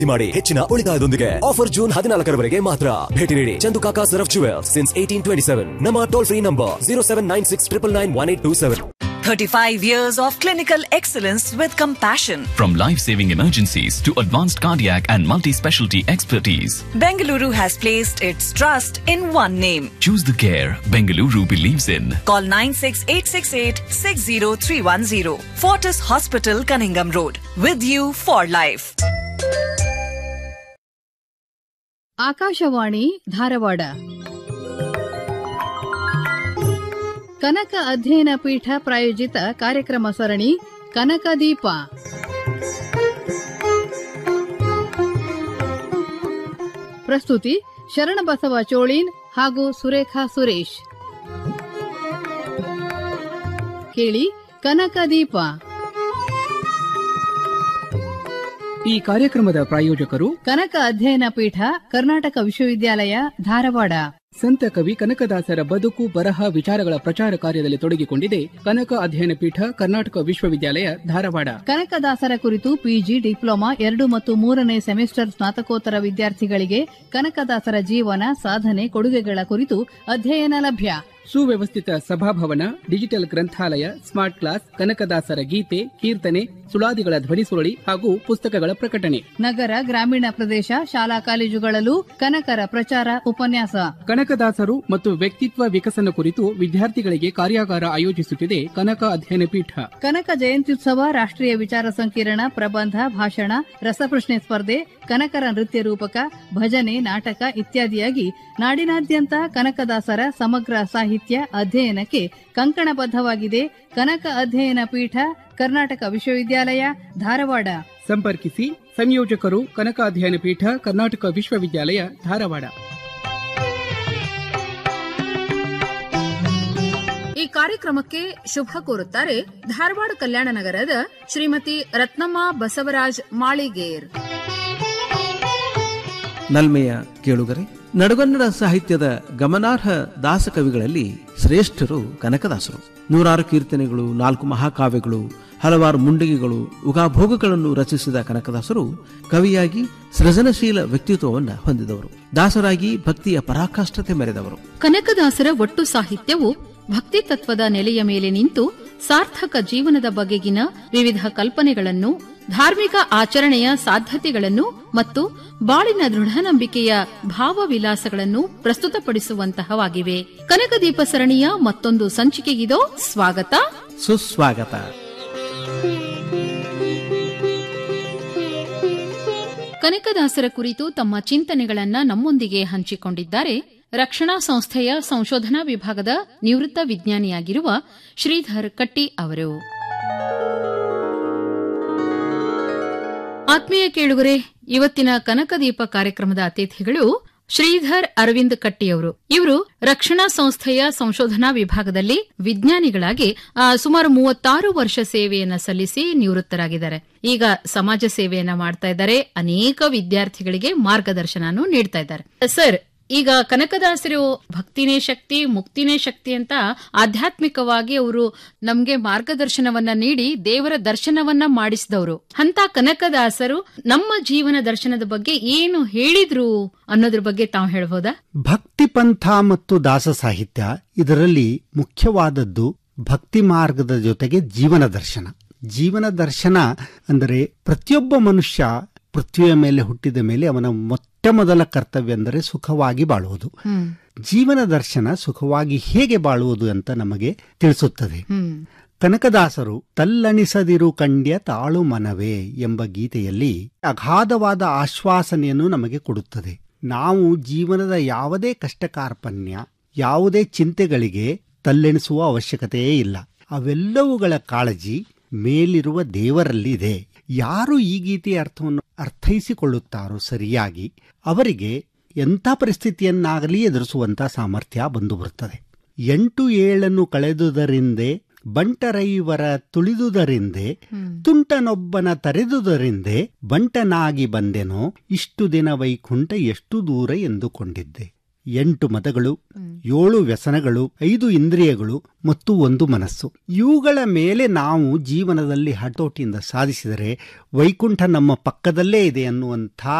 ಮಾಡಿ ಹೆಚ್ಚಿನ ಉಳಿತಾಯದೊಂದಿಗೆ offer June ಹದಿನಾಲ್ಕರವರೆಗೆ ಮಾತ್ರ ಭೇಟಿ ನೀಡಿ Chandukaka Saraf jewels since eighteen twenty seven ನಮ್ಮ toll free number zero seven nine six triple nine one eight two seven 35 years of clinical excellence with compassion. From life-saving emergencies to advanced cardiac and multi-specialty expertise, Bengaluru has placed its trust in one name. choose the care Bengaluru believes in. Call 96868 60310. Fortis Hospital, Cunningham Road. With you for life. Akashvani Dharwad ಕನಕ ಅಧ್ಯಯನ ಪೀಠ ಪ್ರಾಯೋಜಿತ ಕಾರ್ಯಕ್ರಮ ಸರಣಿ ಕನಕ ದೀಪ ಪ್ರಸ್ತುತಿ ಶರಣಬಸವ ಚೋಳೀನ್ ಹಾಗೂ ಸುರೇಖಾ ಸುರೇಶ್ ಕೇಳಿ ಕನಕ ದೀಪ ಈ ಕಾರ್ಯಕ್ರಮದ ಪ್ರಾಯೋಜಕರು ಕನಕ ಅಧ್ಯಯನ ಪೀಠ ಕರ್ನಾಟಕ ವಿಶ್ವವಿದ್ಯಾಲಯ ಧಾರವಾಡ ಸಂತ ಕವಿ ಕನಕದಾಸರ ಬದುಕು ಬರಹ ವಿಚಾರಗಳ ಪ್ರಚಾರ ಕಾರ್ಯದಲ್ಲಿ ತೊಡಗಿಕೊಂಡಿದೆ ಕನಕ ಅಧ್ಯಯನ ಪೀಠ ಕರ್ನಾಟಕ ವಿಶ್ವವಿದ್ಯಾಲಯ ಧಾರವಾಡ ಕನಕದಾಸರ ಕುರಿತು ಪಿಜಿ ಡಿಪ್ಲೊಮಾ ಎರಡು ಮತ್ತು ಮೂರನೇ ಸೆಮಿಸ್ಟರ್ ಸ್ನಾತಕೋತ್ತರ ವಿದ್ಯಾರ್ಥಿಗಳಿಗೆ ಕನಕದಾಸರ ಜೀವನ ಸಾಧನೆ ಕೊಡುಗೆಗಳ ಕುರಿತು ಅಧ್ಯಯನ ಲಭ್ಯ ಸುವ್ಯವಸ್ಥಿತ ಸಭಾಭವನ ಡಿಜಿಟಲ್ ಗ್ರಂಥಾಲಯ ಸ್ಮಾರ್ಟ್ ಕ್ಲಾಸ್ ಕನಕದಾಸರ ಗೀತೆ ಕೀರ್ತನೆ ಸುಳಾದಿಗಳ ಧ್ವನಿ ಸುರುಳಿ ಹಾಗೂ ಪುಸ್ತಕಗಳ ಪ್ರಕಟಣೆ ನಗರ ಗ್ರಾಮೀಣ ಪ್ರದೇಶ ಶಾಲಾ ಕಾಲೇಜುಗಳಲ್ಲೂ ಕನಕರ ಪ್ರಚಾರ ಉಪನ್ಯಾಸ ಕನಕದಾಸರು ಮತ್ತು ವ್ಯಕ್ತಿತ್ವ ವಿಕಸನ ಕುರಿತು ವಿದ್ಯಾರ್ಥಿಗಳಿಗೆ ಕಾರ್ಯಾಗಾರ ಆಯೋಜಿಸುತ್ತಿದೆ ಕನಕ ಅಧ್ಯಯನ ಪೀಠ ಕನಕ ಜಯಂತ್ಯುತ್ಸವ ರಾಷ್ಟ್ರೀಯ ವಿಚಾರ ಸಂಕಿರಣ ಪ್ರಬಂಧ ಭಾಷಣ ರಸಪ್ರಶ್ನೆ ಸ್ಪರ್ಧೆ ಕನಕರ ನೃತ್ಯ ರೂಪಕ ಭಜನೆ ನಾಟಕ ಇತ್ಯಾದಿಯಾಗಿ ನಾಡಿನಾದ್ಯಂತ ಕನಕದಾಸರ ಸಮಗ್ರ ಸಾಹಿತ್ಯ ಅಧ್ಯಯನಕ್ಕೆ ಕಂಕಣಬದ್ಧವಾಗಿದೆ ಕನಕ ಅಧ್ಯಯನ ಪೀಠ ಕರ್ನಾಟಕ ವಿಶ್ವವಿದ್ಯಾಲಯ ಧಾರವಾಡ ಸಂಪರ್ಕಿಸಿ ಸಂಯೋಜಕರು ಕನಕ ಅಧ್ಯಯನ ಪೀಠ ಕರ್ನಾಟಕ ವಿಶ್ವವಿದ್ಯಾಲಯ ಧಾರವಾಡ ಈ ಕಾರ್ಯಕ್ರಮಕ್ಕೆ ಶುಭ ಕೋರುತ್ತಾರೆ ಧಾರವಾಡ ಕಲ್ಯಾಣ ನಗರದ ಶ್ರೀಮತಿ ರತ್ನಮ್ಮ ಬಸವರಾಜ್ ಮಾಳಿಗೇರ್ ನಲ್ಮೆಯ ಕೇಳುಗರೆ ನಡುಗನ್ನಡ ಸಾಹಿತ್ಯದ ಗಮನಾರ್ಹ ದಾಸಕವಿಗಳಲ್ಲಿ ಶ್ರೇಷ್ಠರು ಕನಕದಾಸರು ನೂರಾರು ಕೀರ್ತನೆಗಳು ನಾಲ್ಕು ಮಹಾಕಾವ್ಯಗಳು ಹಲವಾರು ಮುಂಡಿಗೆಗಳು ಉಗಾಭೋಗಗಳನ್ನು ರಚಿಸಿದ ಕನಕದಾಸರು ಕವಿಯಾಗಿ ಸೃಜನಶೀಲ ವ್ಯಕ್ತಿತ್ವವನ್ನು ಹೊಂದಿದವರು ದಾಸರಾಗಿ ಭಕ್ತಿಯ ಪರಾಕಾಷ್ಠತೆ ಮೆರೆದವರು ಕನಕದಾಸರ ಒಟ್ಟು ಸಾಹಿತ್ಯವು ಭಕ್ತಿ ತತ್ವದ ನೆಲೆಯ ಮೇಲೆ ನಿಂತು ಸಾರ್ಥಕ ಜೀವನದ ಬಗೆಗಿನ ವಿವಿಧ ಕಲ್ಪನೆಗಳನ್ನು ಧಾರ್ಮಿಕ ಆಚರಣೆಯ ಸಾಧ್ಯತೆಗಳನ್ನು ಮತ್ತು ಬಾಳಿನ ದೃಢನಂಬಿಕೆಯ ಭಾವವಿಲಾಸಗಳನ್ನು ಪ್ರಸ್ತುತಪಡಿಸುವಂತಹವಾಗಿವೆ ಕನಕದೀಪ ಸರಣಿಯ ಮತ್ತೊಂದು ಸಂಚಿಕೆಗಿದೋ ಸ್ವಾಗತ ಸುಸ್ವಾಗತ ಕನಕದಾಸರ ಕುರಿತು ತಮ್ಮ ಚಿಂತನೆಗಳನ್ನ ನಮ್ಮೊಂದಿಗೆ ಹಂಚಿಕೊಂಡಿದ್ದಾರೆ ರಕ್ಷಣಾ ಸಂಸ್ಥೆಯ ಸಂಶೋಧನಾ ವಿಭಾಗದ ನಿವೃತ್ತ ವಿಜ್ಞಾನಿಯಾಗಿರುವ ಶ್ರೀಧರ್ ಕಟ್ಟಿ ಅವರು ಆತ್ಮೀಯ ಕೇಳುಗರೆ ಇವತ್ತಿನ ಕನಕದೀಪ ಕಾರ್ಯಕ್ರಮದ ಅತಿಥಿಗಳು ಶ್ರೀಧರ್ ಅರವಿಂದ್ ಕಟ್ಟಿಯವರು ಇವರು ರಕ್ಷಣಾ ಸಂಸ್ಥೆಯ ಸಂಶೋಧನಾ ವಿಭಾಗದಲ್ಲಿ ವಿಜ್ಞಾನಿಗಳಾಗಿ ಆ, ಸುಮಾರು ಮೂವತ್ತಾರು ವರ್ಷ ಸೇವೆಯನ್ನ ಸಲ್ಲಿಸಿ ನಿವೃತ್ತರಾಗಿದ್ದಾರೆ ಈಗ ಸಮಾಜ ಸೇವೆಯನ್ನ ಮಾಡ್ತಾ ಇದ್ದಾರೆ ಅನೇಕ ವಿದ್ಯಾರ್ಥಿಗಳಿಗೆ ಮಾರ್ಗದರ್ಶನನೂ ನೀಡ್ತಾ ಇದ್ದಾರೆ ಸರ್ ಈಗ ಕನಕದಾಸರು ಭಕ್ತಿನೇ ಶಕ್ತಿ ಮುಕ್ತಿನೇ ಶಕ್ತಿ ಅಂತ ಆಧ್ಯಾತ್ಮಿಕವಾಗಿ ಅವರು ನಮ್ಗೆ ಮಾರ್ಗದರ್ಶನವನ್ನ ನೀಡಿ ದೇವರ ದರ್ಶನವನ್ನ ಮಾಡಿಸಿದವರು ಅಂತ ಕನಕದಾಸರು ನಮ್ಮ ಜೀವನ ದರ್ಶನದ ಬಗ್ಗೆ ಏನು ಹೇಳಿದ್ರು ಅನ್ನೋದ್ರ ಬಗ್ಗೆ ತಾವು ಹೇಳ್ಬೋದಾ ಭಕ್ತಿ ಪಂಥ ಮತ್ತು ದಾಸ ಸಾಹಿತ್ಯ ಇದರಲ್ಲಿ ಮುಖ್ಯವಾದದ್ದು ಭಕ್ತಿ ಮಾರ್ಗದ ಜೊತೆಗೆ ಜೀವನ ದರ್ಶನ ಜೀವನ ದರ್ಶನ ಅಂದರೆ ಪ್ರತಿಯೊಬ್ಬ ಮನುಷ್ಯ ಪೃಥ್ವಿಯ ಮೇಲೆ ಹುಟ್ಟಿದ ಮೇಲೆ ಅವನ ಮೊಟ್ಟ ಮೊದಲ ಕರ್ತವ್ಯ ಅಂದರೆ ಸುಖವಾಗಿ ಬಾಳುವುದು ಜೀವನ ದರ್ಶನ ಸುಖವಾಗಿ ಹೇಗೆ ಬಾಳುವುದು ಅಂತ ನಮಗೆ ತಿಳಿಸುತ್ತದೆ ಕನಕದಾಸರು ತಲ್ಲಣಿಸದಿರು ಕಂಡ್ಯ ತಾಳು ಮನವೇ ಎಂಬ ಗೀತೆಯಲ್ಲಿ ಅಗಾಧವಾದ ಆಶ್ವಾಸನೆಯನ್ನು ನಮಗೆ ಕೊಡುತ್ತದೆ ನಾವು ಜೀವನದ ಯಾವುದೇ ಕಷ್ಟ ಕಾರ್ಪಣ್ಯ ಯಾವುದೇ ಚಿಂತೆಗಳಿಗೆ ತಲ್ಲೆಣಿಸುವ ಅವಶ್ಯಕತೆಯೇ ಇಲ್ಲ ಅವೆಲ್ಲವುಗಳ ಕಾಳಜಿ ಮೇಲಿರುವ ದೇವರಲ್ಲಿ ಇದೆ ಯಾರು ಈ ಗೀತೆಯ ಅರ್ಥವನ್ನು ಅರ್ಥೈಸಿಕೊಳ್ಳುತ್ತಾರೋ ಸರಿಯಾಗಿ ಅವರಿಗೆ ಎಂಥ ಪರಿಸ್ಥಿತಿಯನ್ನಾಗಲಿ ಎದುರಿಸುವಂತ ಸಾಮರ್ಥ್ಯ ಬಂದು ಬರುತ್ತದೆ ಎಂಟು ಏಳನ್ನು ಕಳೆದುದರಿಂದೆ ಬಂಟರೈವರ ತುಳಿದುದರಿಂದೆ ತುಂಟನೊಬ್ಬನ ತರೆದುದರಿಂದೆ ಬಂಟನಾಗಿ ಬಂದೆನೋ ಇಷ್ಟು ದಿನ ವೈಕುಂಠ ಎಷ್ಟು ದೂರ ಎಂದುಕೊಂಡಿದ್ದೆ ಎಂಟು ಮದಗಳು ಏಳು ವ್ಯಸನಗಳು ಐದು ಇಂದ್ರಿಯಗಳು ಮತ್ತು ಒಂದು ಮನಸ್ಸು ಇವುಗಳ ಮೇಲೆ ನಾವು ಜೀವನದಲ್ಲಿ ಹತೋಟಿಯಿಂದ ಸಾಧಿಸಿದರೆ ವೈಕುಂಠ ನಮ್ಮ ಪಕ್ಕದಲ್ಲೇ ಇದೆ ಅನ್ನುವಂಥ